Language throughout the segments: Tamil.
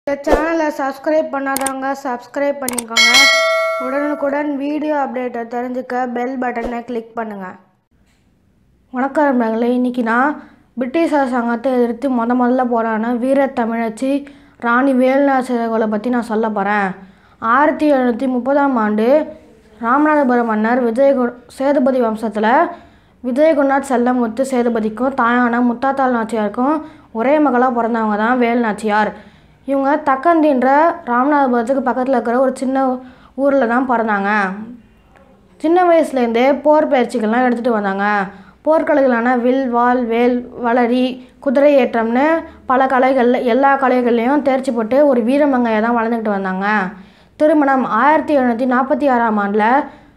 இந்த சேனலை சப்ஸ்கிரைப் பண்ணாதவங்க சப்ஸ்கிரைப் பண்ணிக்கோங்க உடனுக்குடன் வீடியோ அப்டேட்டை தெரிஞ்சுக்க பெல் பட்டனை கிளிக் பண்ணுங்கள் வணக்கம் நண்பர்களே இன்றைக்கி நான் பிரிட்டிஷ் அரசாங்கத்தை எதிர்த்து முத முதல்ல போராடின வீர தமிழச்சி ராணி வேலுநாச்சியர்களை பற்றி நான் சொல்ல போகிறேன் ஆயிரத்தி எழுநூற்றி முப்பதாம் ஆண்டு ராமநாதபுரம் மன்னர் விஜயகு சேதுபதி வம்சத்தில் விஜயகுணாத் செல்லமுத்து சேதுபதிக்கும் தாயான முத்தாத்தாள் நாச்சியாருக்கும் ஒரே மகளாக பிறந்தவங்க தான் வேலு நாச்சியார் இவங்க தக்கந்தின்ற ராமநாதபுரத்துக்கு பக்கத்தில் இருக்கிற ஒரு சின்ன ஊரில் தான் பிறந்தாங்க சின்ன வயசுலேருந்தே போர் பயிற்சிகள்லாம் எடுத்துகிட்டு வந்தாங்க போர்க்கலைகளான வில் வாள் வேல் வளரி குதிரை ஏற்றம்னு பல கலைகளில் எல்லா கலைகள்லையும் தேர்ச்சி போட்டு ஒரு வீரமங்கையை தான் வளர்ந்துக்கிட்டு வந்தாங்க திருமணம் ஆயிரத்தி எழுநூற்றி நாற்பத்தி ஆறாம் ஆண்டில்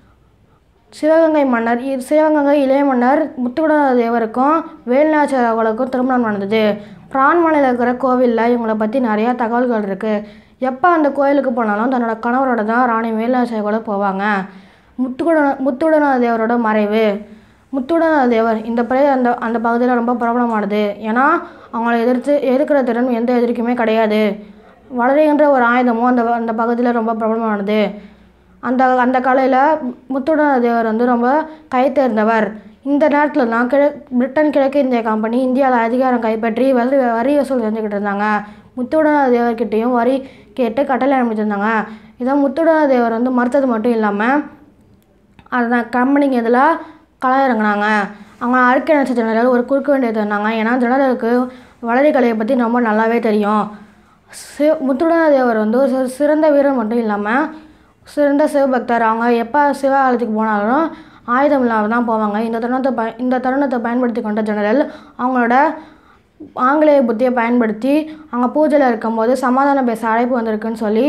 சிவகங்கை மன்னர் இ- சிவகங்கை இளைய மன்னர் முத்துக்குடநாத தேவருக்கும் வேலுநாச்சியார் அவர்களுக்கும் திருமணம் நடந்தது பிரான்மலையில் இருக்கிற கோவிலில் இவங்களை பற்றி நிறையா தகவல்கள் இருக்குது எப்போ அந்த கோயிலுக்கு போனாலும் தன்னோட கணவரோட தான் ராணி வேலுநாச்சியார் கூட போவாங்க முத்துக்குட முத்துக்குடநாத தேவரோட மறைவு முத்துக்குடநாத தேவர் இந்த பெயர் அந்த அந்த பகுதியில் ரொம்ப பிரபலமானது ஏன்னா அவங்கள எதிர்த்து எதிர்க்கிற திறன் எந்த எதிர்க்குமே கிடையாது வளரைகின்ற ஒரு ஆயுதமும் அந்த அந்த பகுதியில் ரொம்ப பிரபலமானது அந்த அந்த கலையில் முத்துடன தேவர் வந்து ரொம்ப கை தேர்ந்தவர் இந்த நேரத்தில் தான் கிழ பிரிட்டன் கிழக்கு இந்திய கம்பெனி இந்தியாவில் அதிகாரம் கைப்பற்றி வரி வரி வசூல் செஞ்சுக்கிட்டு இருந்தாங்க முத்துடன தேவர்கிட்டையும் வரி கேட்டு கட்டளை அமைச்சிருந்தாங்க இதை முத்துடன தேவர் வந்து மறுத்தது மட்டும் இல்லாமல் அந்த கம்பெனிக்கு எதில் களை இறங்குனாங்க அவங்க அறிக்கை நினச்ச ஜெனரல் ஒரு குறுக்க வேண்டியது இருந்தாங்க ஏன்னா ஜெனரலுக்கு வளரி கலையை பற்றி ரொம்ப நல்லாவே தெரியும் சி முத்துடன தேவர் வந்து ஒரு சி- சிறந்த வீரர் மட்டும் இல்லாமல் சிறந்த சிவபக்தர் அவங்க எப்போ சிவாலயத்துக்கு போனாலும் ஆயுதம் இல்லாமல் தான் போவாங்க இந்த தருணத்தை ப இந்த தருணத்தை பயன்படுத்தி கொண்ட ஜெனரல் அவங்களோட ஆங்கிலேய புத்தியை பயன்படுத்தி அவங்க பூஜையில் இருக்கும்போது சமாதானம் பேச அழைப்பு வந்திருக்குன்னு சொல்லி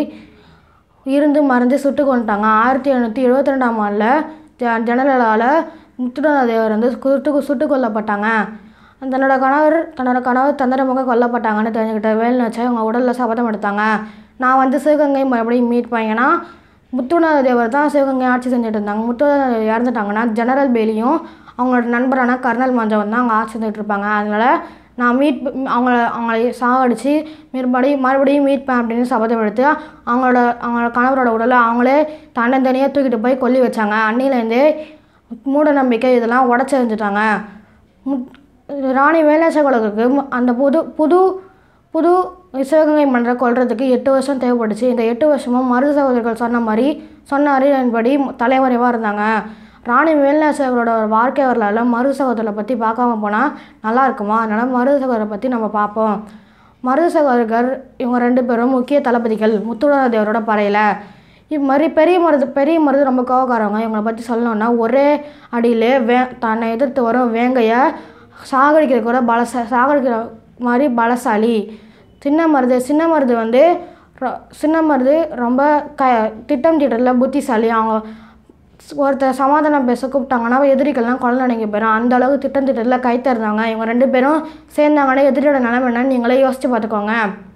இருந்து மறைஞ்சு சுட்டு கொண்டுட்டாங்க ஆயிரத்தி எழுநூற்றி எழுபத்தி ரெண்டாம் ஆண்டில் ஜெனரலால் முத்துடன தேவர் வந்து சுட்டு சுட்டு கொல்லப்பட்டாங்க தன்னோட கணவர் தன்னோட கணவர் தந்திரமாக கொல்லப்பட்டாங்கன்னு தெரிஞ்சுக்கிட்ட வேலுநாச்சியார் அவங்க உடலில் சபதம் எடுத்தாங்க நான் வந்து சிவகங்கை மறுபடியும் மீட் ஏன்னா முத்துநாத தேவர் தான் சிவகங்கை ஆட்சி செஞ்சுட்டு இருந்தாங்க முத்துநாத தேவர் இறந்துட்டாங்கன்னா ஜெனரல் பேலியும் அவங்களோட நண்பரான கர்னல் மஞ்சவன் தான் அங்கே ஆட்சி செஞ்சுட்டு இருப்பாங்க அதனால் நான் மீட் அவங்கள அவங்கள சாகடிச்சு மறுபடியும் மறுபடியும் மீட்பேன் அப்படின்னு சபதம் எடுத்து அவங்களோட அவங்களோட கணவரோட உடலை அவங்களே தன்னந்தனியாக தூக்கிட்டு போய் கொல்லி வச்சாங்க அன்னிலேருந்தே மூட நம்பிக்கை இதெல்லாம் உடச்சி எறிஞ்சிட்டாங்க முத் ராணி வேலாசகுலருக்கு அந்த புது புது புது சிவகங்கை மன்றை கொல்றதுக்கு எட்டு வருஷம் தேவைப்பட்டுச்சு இந்த எட்டு வருஷமும் மருது சகோதரர்கள் சொன்ன மாதிரி சொன்ன அறிவின்படி தலைமறைவாக இருந்தாங்க ராணி வேலுநாசகரோட வாழ்க்கை வரலாறுல மருது சகோதரரை பற்றி பார்க்காம போனால் நல்லா இருக்குமா அதனால் மருது சகோதரரை பற்றி நம்ம பார்ப்போம் மருது சகோதரர்கள் இவங்க ரெண்டு பேரும் முக்கிய தளபதிகள் முத்துடன தேவரோட படையில் இது மாதிரி பெரிய மருது பெரிய மருது ரொம்ப கோவக்காரவங்க இவங்களை பற்றி சொல்லணும்னா ஒரே அடியிலே வே தன்னை எதிர்த்து வரும் வேங்கையை சாகடிக்கிற கூட பலச சாகடிக்கிற மாதிரி பலசாலி சின்ன மருது சின்ன மருது வந்து ரொ- சின்ன மருது ரொம்ப க திட்டம் தீட்டத்தில் புத்திசாலி அவங்க ஒருத்தர் சமாதானம் பேச கூப்பிட்டாங்கன்னா எதிரிகள்லாம் கொலை நினைக்க போயிடும் அந்த அளவு திட்டம் திட்டத்தில் கை தருந்தாங்க இவங்க ரெண்டு பேரும் சேர்ந்தாங்கன்னா எதிரியோட நிலைமை என்னன்னு நீங்களே யோசிச்சு பார்த்துக்கோங்க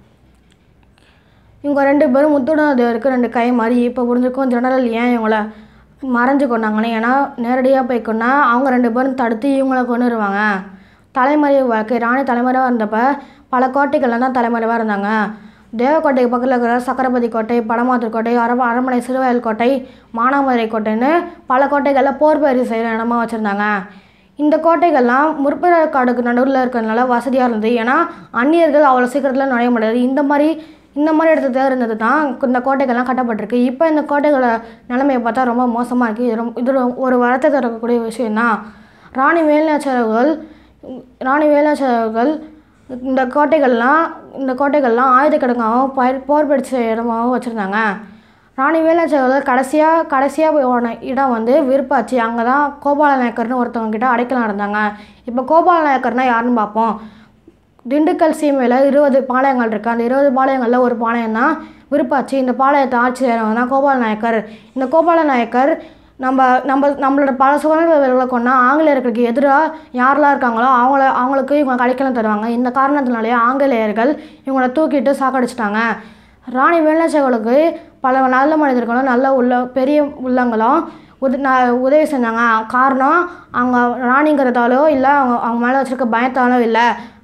இவங்க ரெண்டு பேரும் முத்துடனதேவருக்கு ரெண்டு கை மாதிரி இப்போ புரிஞ்சுக்கும் ஜெனரல் ஏன் இவங்கள மறைஞ்சு கொண்டாங்கன்னு ஏன்னா நேரடியாக போய் கொண்டா அவங்க ரெண்டு பேரும் தடுத்து இவங்கள கொண்டுருவாங்க தலைமறைவு வாழ்க்கை ராணி தலைமறைவாக இருந்தப்ப பல கோட்டைகள்ல தான் தலைமறைவாக இருந்தாங்க தேவக்கோட்டைக்கு பக்கத்தில் இருக்கிற சக்கரபதி கோட்டை படமாத்தூர் கோட்டை அரப அரண்மனை சிறுவயல் கோட்டை மானாமதுரை கோட்டைன்னு பல கோட்டைகளில் போர் பயிற்சி செய்கிற இடமா வச்சுருந்தாங்க இந்த கோட்டைகள்லாம் முற்பிற காடுக்கு நடுவில் இருக்கிறதுனால வசதியாக இருந்தது ஏன்னா அந்நியர்கள் அவ்வளோ சீக்கிரத்தில் நுழைய முடியாது இந்த மாதிரி இந்த மாதிரி இடத்துல இருந்தது தான் இந்த கோட்டைகள்லாம் கட்டப்பட்டிருக்கு இப்போ இந்த கோட்டைகளோட நிலைமையை பார்த்தா ரொம்ப மோசமாக இருக்குது இது ரொம்ப இது ரொ- ஒரு வருத்தத்தை தரக்கூடிய விஷயம்தான் ராணி வேலுநாச்சியார்கள் ராணி வேலுநாச்சியார்கள் இந்த கோட்டைகள்லாம் இந்த கோட்டைகள்லாம் ஆயுத கிடங்காகவும் பயிர் போர் பயிற்சி இடமாகவும் வச்சுருந்தாங்க ராணி வேலுநாச்சியார்கள் கடைசியாக கடைசியாக போன இடம் வந்து விருப்பாச்சி அங்கே தான் கோபால நாயக்கர்னு ஒருத்தவங்க கிட்ட அடைக்கலம் இருந்தாங்க இப்போ கோபால நாயக்கர்னா யாருன்னு பார்ப்போம் திண்டுக்கல் சீமையில் இருபது பாளையங்கள் இருக்குது அந்த இருபது பாளையங்களில் ஒரு பாளையம் தான் விருப்பாச்சி இந்த பாளையத்தை ஆட்சி செய்கிறவங்க தான் கோபால நாயக்கர் இந்த கோபால நாயக்கர் நம்ம நம்ம நம்மளோட பல சுதந்திர வீரர்களை கொண்டா ஆங்கிலேயர்களுக்கு எதிராக யாரெல்லாம் இருக்காங்களோ அவங்கள அவங்களுக்கு இவங்க கடைக்கலம் தருவாங்க இந்த காரணத்தினாலேயே ஆங்கிலேயர்கள் இவங்கள தூக்கிட்டு சாக்கடிச்சிட்டாங்க ராணி வேலுநாச்சியார்களுக்கு பல நல்ல மனிதர்களும் நல்ல உள்ள பெரிய உள்ளங்களும் உத ந உதவி செஞ்சாங்க காரணம் அவங்க ராணிங்கிறதாலோ இல்லை அவங்க அவங்க மேலே வச்சுருக்க பயத்தாலோ இல்லை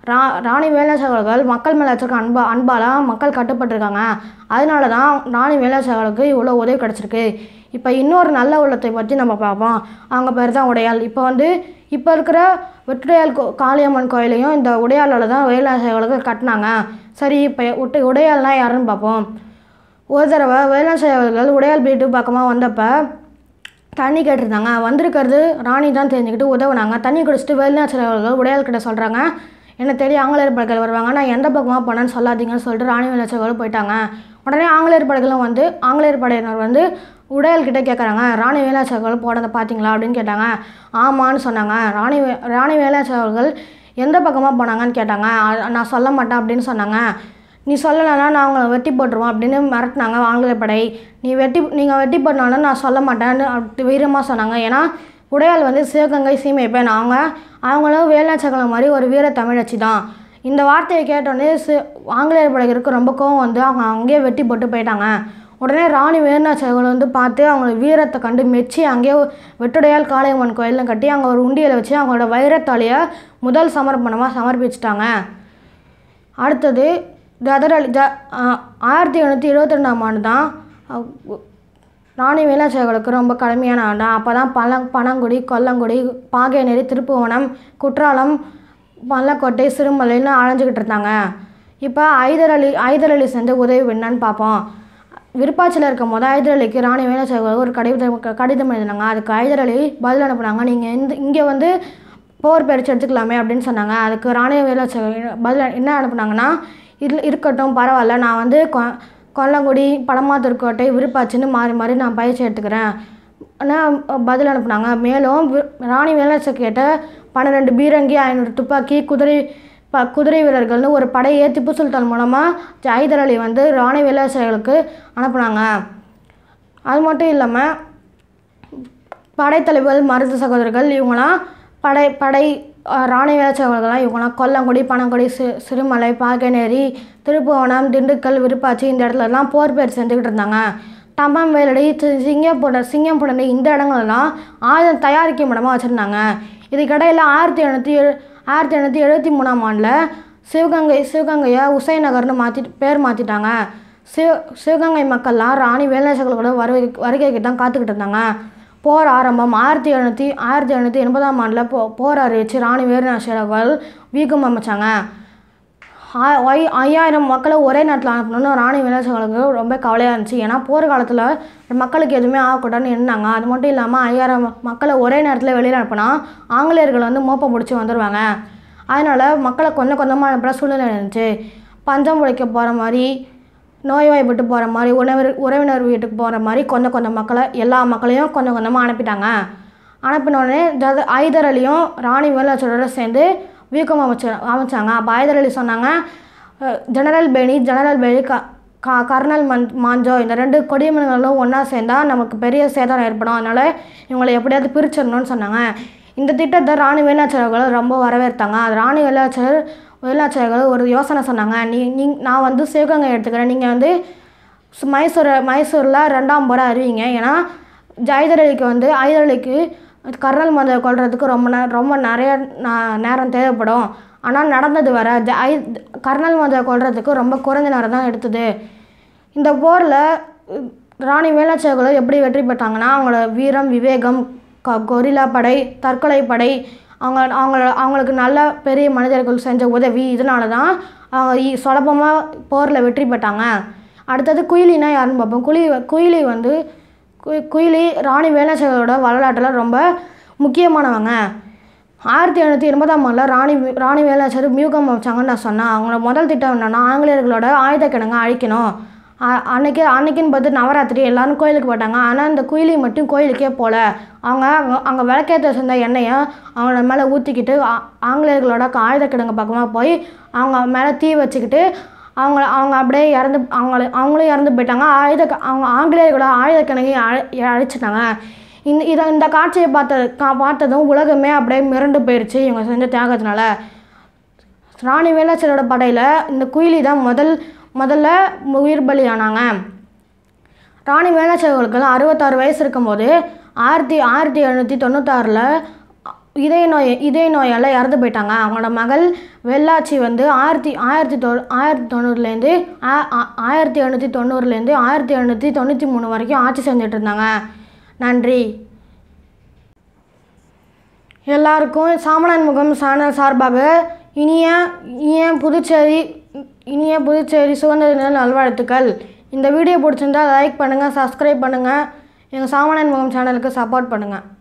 ரா ராணி வேலாச்சகர்கள் மக்கள் மேலே வச்சிருக்க அன்பா அன்பால் மக்கள் கட்டுப்பட்டிருக்காங்க அதனால தான் ராணி வேலாச்சகர்களுக்கு இவ்வளோ உதவி கிடச்சிருக்கு இப்போ இன்னொரு நல்ல உள்ளத்தை பற்றி நம்ம பார்ப்போம் அவங்க பேர் தான் உடையாள் இப்போ வந்து இப்போ இருக்கிற வெற்றுடையாள் கோ காளியம்மன் கோயிலையும் இந்த உடையாளால் தான் வேலாச்சகர்களுக்கு கட்டினாங்க சரி இப்போ உட்டு உடையாள்லாம் யாருன்னு பார்ப்போம் ஒரு தடவை வேலாச்சகர்கள் உடையாள் வீட்டு பக்கமாக வந்தப்போ தண்ணி கேட்டிருந்தாங்க வந்திருக்கிறது ராணி தான் தெரிஞ்சுக்கிட்டு உதவுனாங்க தண்ணி குடிச்சிட்டு வேலுநாச்சர்கள் உடையாள் கிட்ட சொல்கிறாங்க என்ன தேடி ஆங்கிலேயர் படைகள் வருவாங்க நான் எந்த பக்கமாக போனேன்னு சொல்லாதீங்கன்னு சொல்லிட்டு ராணி வேலுநாச்சர்கள் போயிட்டாங்க உடனே ஆங்கிலேயர் படைகளும் வந்து ஆங்கிலேயர் படையினர் வந்து உடையாள் கிட்ட கேட்குறாங்க ராணி வேலாச்சகர்கள் போனதை பார்த்தீங்களா அப்படின்னு கேட்டாங்க ஆமான்னு சொன்னாங்க ராணி வே ராணி வேலாச்சகர்கள் எந்த பக்கமாக போனாங்கன்னு கேட்டாங்க "அ- நான் சொல்ல மாட்டேன் அப்படின்னு சொன்னாங்க நீ சொல்லலைன்னா நான் உங்களை வெட்டி போட்டுருவோம் அப்படின்னு மிரட்டினாங்க ஆங்கிலேய படை நீ வெட்டி நீங்கள் வெட்டி போட்டனாலும் நான் சொல்ல மாட்டேன்னு அப்படி வீரமாக சொன்னாங்க ஏன்னா உடையாள் வந்து சிவகங்கை சீமை பெண் அவங்க அவங்களும் வேலாச்சகலம் மாதிரி ஒரு வீர தமிழச்சி தான் இந்த வார்த்தையை கேட்டோடனே சி ஆங்கிலேயர் படைகளுக்கு ரொம்ப கோவம் வந்து அவங்க அங்கேயே வெட்டி போட்டு போயிட்டாங்க உடனே ராணி வேலுநாச்சகல் வந்து பார்த்து அவங்களோட வீரத்தை கண்டு மெச்சி அங்கேயே வெட்டுடையால் காளையம்மன் கோயிலும் கட்டி அங்கே ஒரு உண்டியலை வச்சு அவங்களோட வைரத்தாலியை முதல் சமர்ப்பணமாக சமர்ப்பிச்சிட்டாங்க அடுத்தது ஜதர் அலி ஜ ஆ- ஆயிரத்தி எழுநூற்றி இருபத்தி ரெண்டாம் ஆண்டு தான் அஹ், உ- ராணி வேலாச்சேகருக்கு ரொம்ப கடுமையான ஆண்டு அப்போ தான் பழங் பனங்குடி கொல்லங்குடி பாகேநேரி திருப்புவனம் குற்றாலம் பள்ளக்கோட்டை சிறுமலைன்னு அலைஞ்சிக்கிட்டு இருந்தாங்க இப்போ ஐதர் அலி ஐதர் அலி செஞ்ச உதவி என்னன்னு பார்ப்போம் விருப்பாச்சியில் இருக்கும் போது ஐதர் அலிக்கு ராணி வேலாச்சேகர் ஒரு கடிதம் க- கடிதம் எழுதினாங்க அதுக்கு ஐதர் அலி பதில் அனுப்புனாங்க நீங்கள் இந்த இங்கே வந்து போர் பயிற்சி எடுத்துக்கலாமே அப்படின்னு சொன்னாங்க அதுக்கு ராணி வேலாச்சேகர் பதில் என்ன அனுப்புனாங்கன்னா இரு இருக்கட்டும் பரவாயில்ல நான் வந்து கொ கொல்லங்குடி படமாத்திருக்கோட்டை விருப்பாச்சின்னு மாறி மாறி நான் பயிற்சி எடுத்துக்கிறேன் ஆனால் பதில் அனுப்புனாங்க மேலும் வி- ராணி வேலாச்சை கேட்ட பன்னிரெண்டு பீரங்கி ஐநூறு துப்பாக்கி குதிரை ப குதிரை வீரர்கள்னு ஒரு படையை திப்பு சுல்தான் மூலமாக ஹைதர் அலி வந்து ராணி வேலாச்சைகளுக்கு அனுப்புனாங்க அது மட்டும் இல்லாமல் படைத்தலைவர்கள் மருது சகோதரர்கள் இவங்களாம் படை படை அஹ், ராணி வேலாச்சகர்கள்லாம் இவங்களாம் கொல்லங்குடி பனங்குடி சி சிறுமலை பாகனேரி திருப்புவனம் திண்டுக்கல் விருப்பாச்சி இந்த இடத்துலலாம் போர் பயிர் செஞ்சுக்கிட்டு இருந்தாங்க தம்பம் வேலடி சி- சிங்கப்பூட சிங்கம்புடனி இந்த இடங்கள்லாம் ஆயுதம் தயாரிக்கும் இடமா வச்சுருந்தாங்க இதுக்கிடையில் ஆயிரத்தி எழுநூற்றி எழு ஆயிரத்தி எழுநூற்றி எழுபத்தி மூணாம் ஆண்டில் சிவகங்கை சிவகங்கையை உசை நகர்னு மாற்றி பேர் மாற்றிட்டாங்க சிவ சிவகங்கை மக்கள்லாம் ராணி வேலுநாச்சகர்களோட வருகை வருகைக்கு தான் காத்துக்கிட்டு இருந்தாங்க போர் ஆரம்பம் ஆயிரத்தி எழுநூற்றி ஆயிரத்தி எழுநூற்றி எண்பதாம் ஆண்டில் போ போர் அறிவிச்சு ராணி வேலுநாச்சகர்கள் வீக்கம் அமைச்சாங்க ஆ- ஐ- ஐயாயிரம் மக்களை ஒரே நேரத்தில் அனுப்பணும்னு ராணி வேலுநாச்சகர்களுக்கு ரொம்ப கவலையாக இருந்துச்சு ஏன்னா போர் காலத்தில் மக்களுக்கு எதுவுமே ஆகக்கூடாதுன்னு இருந்தாங்க அது மட்டும் இல்லாமல் ஐயாயிரம் ம- மக்களை ஒரே நேரத்தில் வெளியில் அனுப்புனா ஆங்கிலேயர்கள் வந்து மோப்பம் பிடிச்சி வந்துடுவாங்க அதனால் மக்களை கொஞ்சம் கொஞ்சமாக அனுப்புகிற சூழ்நிலை இருந்துச்சு பஞ்சம் உழைக்க போகிற மாதிரி நோய்வாய்ப்பட்டு போகிற மாதிரி உணவர் உறவினர் வீட்டுக்கு போகிற மாதிரி கொஞ்சம் கொஞ்சம் மக்களை எல்லா மக்களையும் கொஞ்சம் கொஞ்சமாக அனுப்பிட்டாங்க அனுப்பின உடனே ஜத ஐதர் அலியும் ராணி வேலுநாச்சியோட சேர்ந்து வீக்கம் அமைச்ச அமைச்சாங்க அப்போ ஐதர் அலி சொன்னாங்க அஹ், ஜெனரல் பேனி ஜெனரல் பேனி க கா கர்னல் மன் மாஞ்சோ இந்த ரெண்டு கொடியமன்களும் ஒன்றா சேர்ந்தா நமக்கு பெரிய சேதம் ஏற்படும் அதனால் இவங்களை எப்படியாவது பிரிச்சிடணும்னு சொன்னாங்க இந்த திட்டத்தை ராணி வேலாச்சாரியர்கள் ரொம்ப வரவேற்றாங்க அது ராணி வேலாச்சாரியர் வேலாச்சாரியர்கள் ஒரு யோசனை சொன்னாங்க நீ நீ நான் வந்து சிவகங்கை எடுத்துக்கிறேன் நீங்கள் வந்து சு- மைசூரை மைசூரில் ரெண்டாம் முறை அறிவிங்க ஏன்னா ஜாய்தர் அலிக்கு வந்து ஐதர் அலிக்கு கர்னல் மந்திர கொல்றதுக்கு ரொம்ப நே ரொம்ப நிறைய நா- நேரம் தேவைப்படும் ஆனால் நடந்தது வர ஜ ஐ கர்னல் மந்திர கொல்றதுக்கு ரொம்ப குறைஞ்ச நேரம் தான் எடுத்தது இந்த போரில் ராணி வேலாச்சேகர்கள் எப்படி வெற்றி பெற்றாங்கன்னா அவங்களோட வீரம் விவேகம் க கொரில்லா படை தற்கொலை படை அவங்க அவங்கள அவங்களுக்கு நல்ல பெரிய மனிதர்கள் செஞ்ச உதவி இதனால தான் அவங்க ஈ- சுலபமாக போரில் வெற்றி பெற்றாங்க அடுத்தது குயிலினா யாருன்னு பார்ப்போம் குயிலி குயிலி வந்து கு- குயிலி ராணி வேலாச்சேகரோட வரலாற்றில் ரொம்ப முக்கியமானவங்க ஆயிரத்தி எழுநூற்றி எண்பதாம் ஆண்டில் ராணி வி- ராணி வேலாச்சேரி மியூகம் அமைச்சாங்கன்னு நான் சொன்னேன் அவங்களோட முதல் திட்டம் என்னென்னா ஆங்கிலேயர்களோட ஆயுத கிடங்க அழிக்கணும் அ- அன்னைக்கு அன்னைக்குன்னு பார்த்து நவராத்திரி எல்லாரும் கோயிலுக்கு போட்டாங்க ஆனால் இந்த குயிலி மட்டும் கோயிலுக்கே போகல அவங்க அங்க- அங்கே விளக்கேற்ற செஞ்ச எண்ணெயை அவங்கள மேலே ஊற்றிக்கிட்டு ஆங்கிலேயர்களோட க- ஆயுத கிடங்கு பக்கமாக போய் அவங்க மேலே தீ வச்சுக்கிட்டு அவங்க அவங்க அப்படியே இறந்து அவங்கள அவங்களும் இறந்து போயிட்டாங்க ஆயுத க- அவங்க ஆங்கிலேயர்களோட ஆயுத கிணங்கையும் அழி அழிச்சிட்டாங்க இந்த இதை இந்த காட்சியை பார்த்த கா பார்த்ததும் உலகமே அப்படியே மிரண்டு போயிடுச்சு இவங்க செஞ்ச தியாகத்தினால ராணி வேலாச்சலோட படையில் இந்த குயிலி தான் முதல் முதல்ல உயிர் பலியானாங்க ராணி வேலாச்சேகர்களுக்கு அறுபத்தாறு வயசு இருக்கும்போது ஆயிரத்தி ஆயிரத்தி எழுநூற்றி தொண்ணூத்தாறில் இதய நோய் இதய நோயால் இறந்து போயிட்டாங்க அவங்களோட மகள் வெள்ளாச்சி வந்து ஆயிரத்தி ஆயிரத்தி தொ ஆயிரத்தி தொண்ணூறுலேருந்து ஆயிரத்தி எழுநூற்றி தொண்ணூறுலேருந்து ஆயிரத்தி எழுநூற்றி தொண்ணூற்றி மூணு வரைக்கும் ஆட்சி செஞ்சுட்டு இருந்தாங்க நன்றி எல்லாருக்கும் சாமணன் முகம் சேனல் சார்பாக இனிய இனிய புதுச்சேரி இனிய புதுச்சேரி சுதந்திர தின நல்வாழ்த்துக்கள் இந்த வீடியோ பிடிச்சிருந்தா லைக் பண்ணுங்கள் சப்ஸ்கிரைப் பண்ணுங்கள் எங்கள் சாமணன் முகம் சேனலுக்கு சப்போர்ட் பண்ணுங்கள்